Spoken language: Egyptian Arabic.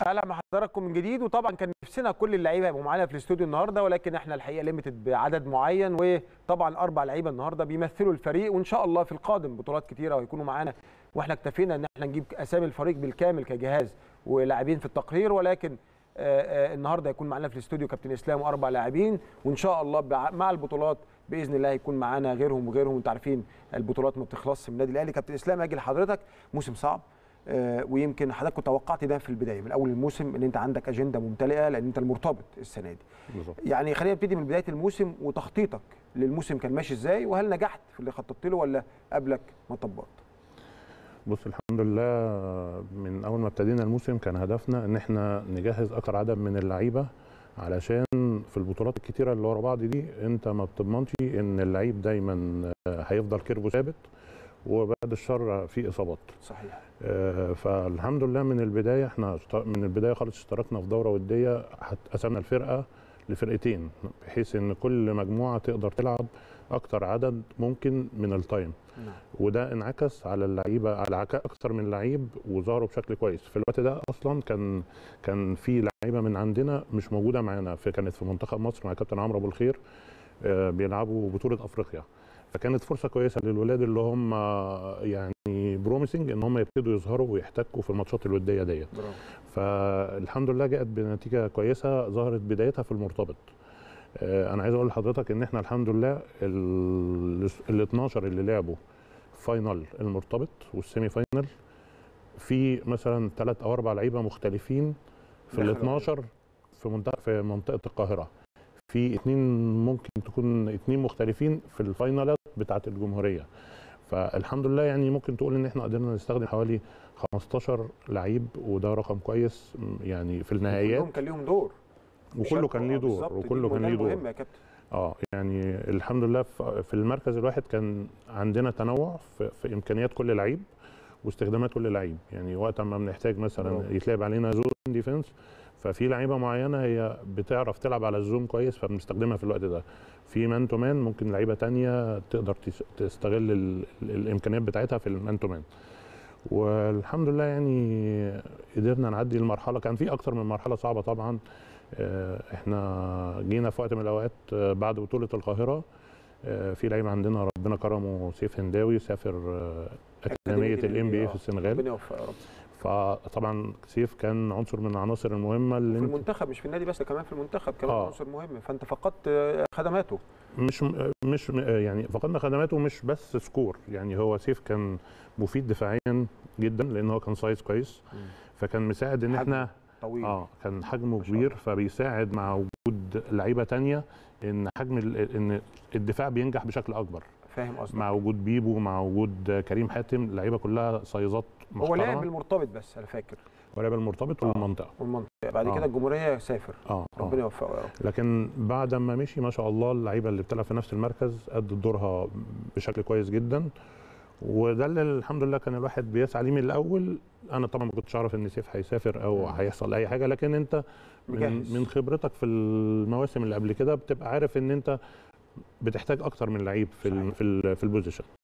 اهلا بحضراتكم من جديد وطبعا كان نفسنا كل اللعيبه يبقوا معانا في الاستوديو النهارده ولكن احنا الحقيقه ليميتد بعدد معين وطبعا اربع لعيبه النهارده بيمثلوا الفريق وان شاء الله في القادم بطولات كتيره وهيكونوا معانا واحنا اكتفينا ان احنا نجيب اسامي الفريق بالكامل كجهاز ولاعبين في التقرير ولكن آه، آه، النهارده هيكون معانا في الاستوديو كابتن اسلام واربع لاعبين وان شاء الله بع- مع البطولات باذن الله هيكون معانا غيرهم وغيرهم انتوا عارفين البطولات ما بتخلصش من النادي الاهلي كابتن اسلام اجي لحضرتك موسم صعب آه، ويمكن حضرتك كنت توقعت ده في البدايه من اول الموسم ان انت عندك اجنده ممتلئه لان انت المرتبط السنه دي بالظبط يعني خلينا نبتدي من بدايه الموسم وتخطيطك للموسم كان ماشي ازاي وهل نجحت في اللي خططت له ولا قبلك ما طبقت بص الحمد لله من اول ما ابتدينا الموسم كان هدفنا ان احنا نجهز اكتر عدد من اللعيبه علشان في البطولات الكتيره اللي ورا بعض دي انت ما بتضمنش ان اللعيب دايما هيفضل كيرفو ثابت وبعد الشر في اصابات صحيح آه، فالحمد لله من البدايه احنا اشت- من البدايه خالص اشتركنا في دوره وديه حت- قسمنا الفرقه لفرقتين بحيث ان كل مجموعه تقدر تلعب اكتر عدد ممكن من التايم نعم وده انعكس على اللعيبه على عك- اكتر من لعيب وظهروا بشكل كويس في الوقت ده اصلا كان كان في لعيبه من عندنا مش موجوده معانا في كانت في منتخب مصر مع كابتن عمرو ابو الخير آه، بيلعبوا بطوله افريقيا فكانت فرصه كويسه للولاد اللي هم آه، يعني بروميسنج ان هم يبتدوا يظهروا ويحتكوا في الماتشات الوديه ديت برافو فالحمد لله جاءت بنتيجه كويسه ظهرت بدايتها في المرتبط آه، انا عايز اقول لحضرتك ان احنا الحمد لله ال 12 اللي لعبوا فاينل المرتبط والسيمي فاينل في مثلا ثلاث او اربع لعيبه مختلفين في ال دخلوا 12 في منطقه في منطقه القاهره في اثنين ممكن تكون اثنين مختلفين في الفاينالات بتاعه الجمهوريه فالحمد لله يعني ممكن تقول ان احنا قدرنا نستخدم حوالي 15 لعيب وده رقم كويس م، يعني في النهائيات كلهم كان ليهم دور وكله كان ليه آه، دور بالظبط. دي وكله كان ده ليه دور المهم يا كابتن اه يعني الحمد لله في في المركز الواحد كان عندنا تنوع في, في امكانيات كل لعيب واستخدامات كل لعيب يعني وقت ما بنحتاج مثلا برافو. يتلعب علينا زون ديفنس ففي لعيبه معينه هي بتعرف تلعب على الزون كويس فبنستخدمها في الوقت ده في مان تو مان ممكن لعيبه تانية تقدر تس- تستغل ال- ال- الامكانيات بتاعتها في المان تو مان والحمد لله يعني قدرنا نعدي المرحله كان في اكتر من مرحله صعبه طبعا آه، احنا جينا في وقت من الاوقات آه، بعد بطوله القاهره آه، في لعيب عندنا ربنا كرمه سيف هنداوي سافر آه، اكاديميه الام بي آه. في السنغال ربنا يوفقه يا رب فطبعا سيف كان عنصر من العناصر المهمه اللي في انت المنتخب مش في النادي بس كمان في المنتخب كمان آه. عنصر مهم فانت فقدت آه، خدماته مش مش يعني فقدنا خدماته مش بس سكور يعني هو سيف كان مفيد دفاعيا جدا لان هو كان سايز كويس فكان مساعد ان حجمه احنا طويل اه كان حجمه ما شاء كبير الله. فبيساعد مع وجود لعيبه تانية ان حجم ال- ان الدفاع بينجح بشكل اكبر فاهم قصدك مع وجود بيبو مع وجود كريم حاتم اللعيبه كلها سايزات هو لعب محترمه بالمرتبط بس انا فاكر ولعب المرتبط آه. والمنطقه والمنطقه بعد آه. كده الجمهوريه سافر اه ربنا اه يوفقه يا رب لكن بعد ما مشي ما شاء الله اللعيبه اللي بتلعب في نفس المركز ادت دورها بشكل كويس جدا وده اللي الحمد لله كان الواحد بيسعى ليه من الاول انا طبعا ما كنتش اعرف ان سيف هيسافر او مم. هيحصل اي حاجه لكن انت من, مجهز. من خبرتك في المواسم اللي قبل كده بتبقى عارف ان انت بتحتاج اكتر من لعيب في ال صحيح. في ال في البوزيشن